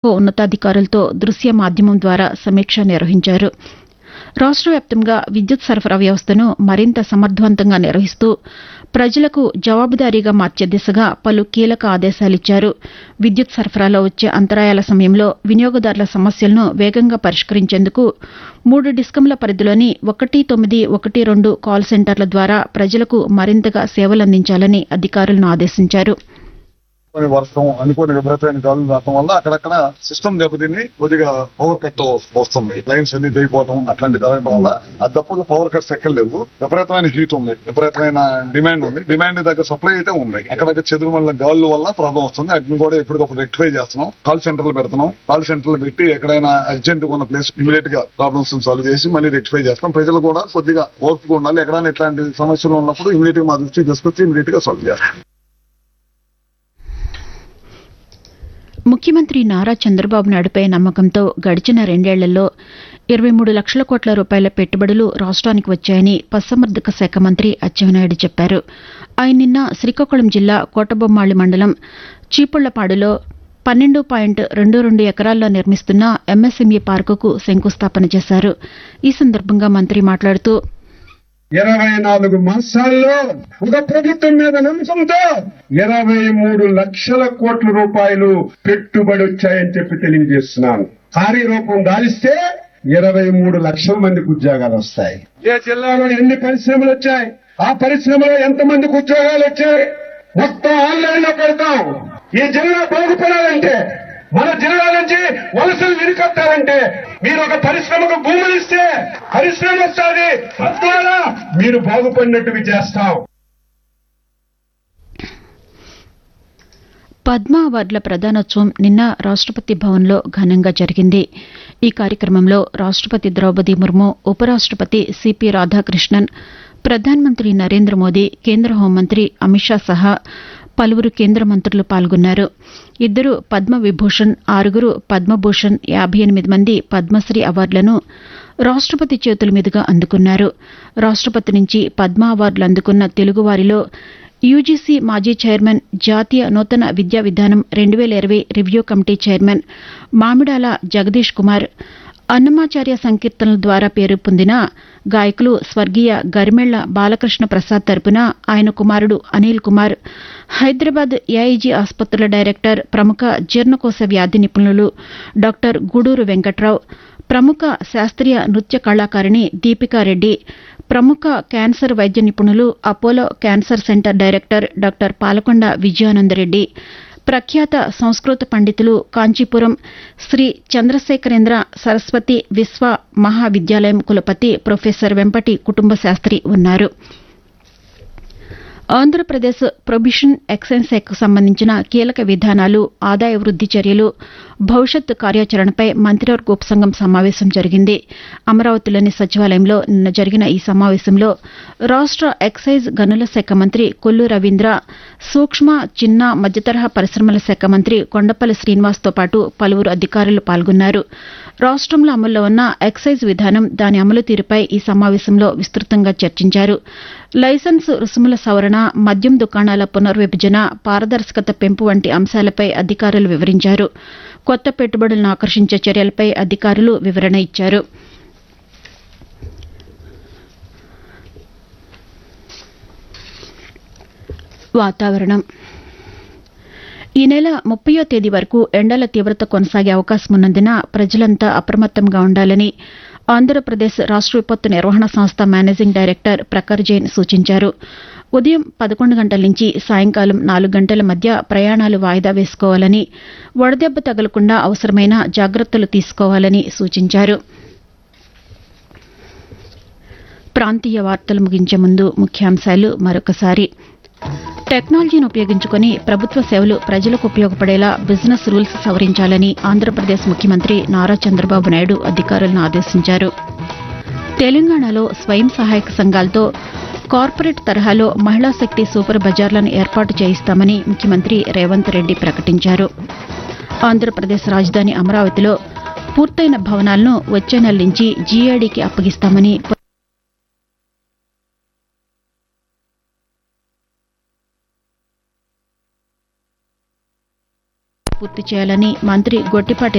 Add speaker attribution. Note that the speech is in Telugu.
Speaker 1: ఉన్నతాధికారులతో దృశ్య మాధ్యమం ద్వారా సమీక్ష నిర్వహించారు రాష్ట వ్యాప్తంగా విద్యుత్ సరఫరా వ్యవస్థను మరింత సమర్దవంతంగా నిర్వహిస్తూ ప్రజలకు జవాబుదారీగా మార్చే దిశగా పలు కీలక ఆదేశాలిచ్చారు విద్యుత్ సరఫరాలో వచ్చే అంతరాయాల సమయంలో వినియోగదారుల సమస్యలను వేగంగా పరిష్కరించేందుకు మూడు డిస్కంల పరిధిలోని ఒకటి తొమ్మిది ఒకటి రెండు కాల్ సెంటర్ల ద్వారా ప్రజలకు మరింతగా సేవలందించాలని అధికారులను ఆదేశించారు
Speaker 2: అనుకోని వర్షం అనుకోని విపరీతమైన గాలులు రావడం వల్ల అక్కడక్కడ సిస్టమ్ దెబ్బతిని కొద్దిగా పవర్ కట్ వస్తుంది లైన్స్ అన్ని దిగిపోవడం అట్లాంటి జరగడం వల్ల అది తప్ప పవర్ కట్స్ ఎక్కడ లేవు విపరీతమైన హీట్ ఉంది విపరీతమైన డిమాండ్ ఉంది డిమాండ్ దగ్గర సప్లై అయితే ఉంది అక్కడక్కడ చెదురు వల్ల గాలుల వల్ల ప్రాబ్లం వస్తుంది వాటిని కూడా ఎప్పటికప్పుడు రెక్టిఫై చేస్తున్నాం కాల్ సెంటర్లు పెడుతున్నాం కాల్ సెంటర్లు పెట్టి ఎక్కడైనా అర్జెంట్ ఉన్న ప్లేస్ ఇమీడియట్ గా ప్రాబ్లమ్స్ సాల్వ్ చేసి మళ్ళీ రెక్టిఫై చేస్తాం ప్రజలు కూడా కొద్దిగా ఓర్పుగా ఉండాలి ఎక్కడైనా ఇట్లాంటి సమస్యలు ఉన్నప్పుడు ఇమీడియట్ గా మా దృష్టికి తీసుకొచ్చి ఇమీడియట్ గా సాల్వ్ చేస్తాం
Speaker 1: ముఖ్యమంత్రి నారా చంద్రబాబు నాయుడుపై నమ్మకంతో గడిచిన రెండేళ్లలో ఇరవై మూడు లక్షల కోట్ల రూపాయల పెట్టుబడులు రాష్ట్రానికి వచ్చాయని పశుసంవర్ధక శాఖ మంత్రి అచ్చెన్నాయుడు చెప్పారు ఆయన నిన్న శ్రీకాకుళం జిల్లా కోటబొమ్మాళి మండలం చీపుళ్లపాడులో పన్నెండు పాయింట్ రెండు రెండు ఎకరాల్లో నిర్మిస్తున్న ఎంఎస్ఎంఈ పార్కుకు శంకుస్థాపన చేశారు ఈ సందర్భంగా మంత్రి మాట్లాడుతూ
Speaker 3: ఇరవై నాలుగు మాసాల్లో ఒక ప్రభుత్వం మీద నమ్మకంతో ఇరవై మూడు లక్షల కోట్ల రూపాయలు పెట్టుబడి వచ్చాయని చెప్పి తెలియజేస్తున్నాను కార్యరూపం దాలిస్తే ఇరవై మూడు లక్షల మందికి ఉద్యోగాలు వస్తాయి ఏ జిల్లాలో ఎన్ని పరిశ్రమలు వచ్చాయి ఆ పరిశ్రమలో ఎంత మందికి ఉద్యోగాలు వచ్చాయి మొత్తం ఆన్లైన్ లో పెడతాం ఈ జిల్లా బాగుపడాలంటే మన జిల్లా నుంచి వలసలు విరికొట్టాలంటే మీరు ఒక పరిశ్రమకు భూములు ఇస్తే పరిశ్రమ వస్తుంది తద్వారా మీరు బాగుపడినట్టుగా చేస్తాం
Speaker 1: పద్మ అవార్డుల ప్రదానోత్సవం నిన్న రాష్టపతి భవన్లో ఘనంగా జరిగింది ఈ కార్యక్రమంలో రాష్టపతి ద్రౌపది ముర్ము ఉపరాష్టపతి సిపి రాధాకృష్ణన్ ప్రధానమంత్రి నరేంద్ర మోదీ కేంద్ర హోంమంత్రి అమిత్ షా సహా పలువురు కేంద్ర మంత్రులు పాల్గొన్నారు ఇద్దరు పద్మ విభూషణ్ ఆరుగురు పద్మభూషణ్ యాబై ఎనిమిది మంది పద్మశ్రీ అవార్డులను రాష్టపతి చేతుల మీదుగా అందుకున్నారు రాష్టపతి నుంచి పద్మ అవార్డులు అందుకున్న తెలుగువారిలో యూజీసీ మాజీ చైర్మన్ జాతీయ నూతన విద్యా విధానం రెండు వేల ఇరవై review committee chairman Mamidala Jagadish Kumar Annamacharya సంకీర్తనల ద్వారా పేరు పొందిన గాయకులు స్వర్గీయ గరిమెళ్ల బాలకృష్ణ ప్రసాద్ తరపున ఆయన కుమారుడు అనిల్ కుమార్ హైదరాబాద్ ఏఐజీ ఆసుపత్రుల డైరెక్టర్ ప్రముఖ జీర్ణకోశ వ్యాధి నిపుణులు డాక్టర్ గూడూరు వెంకట్రావు ప్రముఖ శాస్త్రీయ నృత్య కళాకారిణి దీపికారెడ్డి ప్రముఖ క్యాన్సర్ వైద్య నిపుణులు Apollo cancer centre director doctor Palakonda Vijayanandareddy ప్రఖ్యాత సంస్కృత పండితులు కాంచీపురం శ్రీ చంద్రశేఖరేంద్ర సరస్వతి విశ్వ మహావిద్యాలయం కులపతి ప్రొఫెసర్ వెంపటి కుటుంబ శాస్త్రి ఉన్నారు ఆంధ్రప్రదేశ్ ప్రొబిషన్ ఎక్సైజ్ శాఖకు సంబంధించిన కీలక విధానాలు ఆదాయ వృద్ది చర్యలు భవిష్యత్ కార్యాచరణపై మంత్రివర్గ ఉపసంఘం సమావేశం జరిగింది అమరావతిలోని సచివాలయంలో నిన్న జరిగిన ఈ సమావేశంలో రాష్ట ఎక్సైజ్ గనుల శాఖ మంత్రి కొల్లు రవీంద్ర సూక్ష్మ చిన్న మధ్యతరహా పరిశ్రమల శాఖ మంత్రి కొండపల్లి శ్రీనివాస్తో పాటు పలువురు అధికారులు పాల్గొన్నారు రాష్టంలో అమల్లో ఉన్న ఎక్సైజ్ విధానం దాని అమలు తీరుపై ఈ సమావేశంలో విస్తృతంగా చర్చించారు లైసెన్స్ రుసుముల సవరణ మద్యం దుకాణాల పునర్విభజన పారదర్శకత పెంపు వంటి అంశాలపై అధికారులు వివరించారు కొత్త పెట్టుబడులను ఆకర్షించే చర్యలపై అధికారులు వివరణ ఇచ్చారు వాతావరణం ఈ నెల ముప్పయో తేదీ వరకు ఎండల తీవ్రత కొనసాగే అవకాశం ఉన్నందున ప్రజలంతా అప్రమత్తంగా ఉండాలని ఆంధ్రప్రదేశ్ రాష్ట విపత్తు నిర్వహణ సంస్థ మేనేజింగ్ డైరెక్టర్ ప్రఖర్ జైన్ సూచించారు ఉదయం పదకొండు గంటల నుంచి సాయంకాలం నాలుగు గంటల మధ్య ప్రయాణాలు వాయిదా వేసుకోవాలని వడదెబ్బ తగలకుండా అవసరమైన జాగ్రత్తలు తీసుకోవాలని సూచించారు ప్రాంతీయ వార్తలు ముగించే ముందు ముఖ్యాంశాలు మరొకసారి టెక్నాలజీని ఉపయోగించుకుని ప్రభుత్వ సేవలు ప్రజలకు ఉపయోగపడేలా బిజినెస్ రూల్స్ సవరించాలని ఆంధ్రప్రదేశ్ ముఖ్యమంత్రి నారా చంద్రబాబు నాయుడు అధికారులను ఆదేశించారు తెలంగాణలో స్వయం సహాయక సంఘాలతో కార్పొరేట్ తరహాలో మహిళా శక్తి సూపర్ బజార్లను ఏర్పాటు చేయిస్తామని ముఖ్యమంత్రి రేవంత్ రెడ్డి ప్రకటించారు ఆంధ్రప్రదేశ్ రాజధాని అమరావతిలో పూర్తయిన భవనాలను వచ్చే నెల నుంచి జీఏడీకి అప్పగిస్తామని పూర్తి చేయాలని మంత్రి గొట్టిపాటి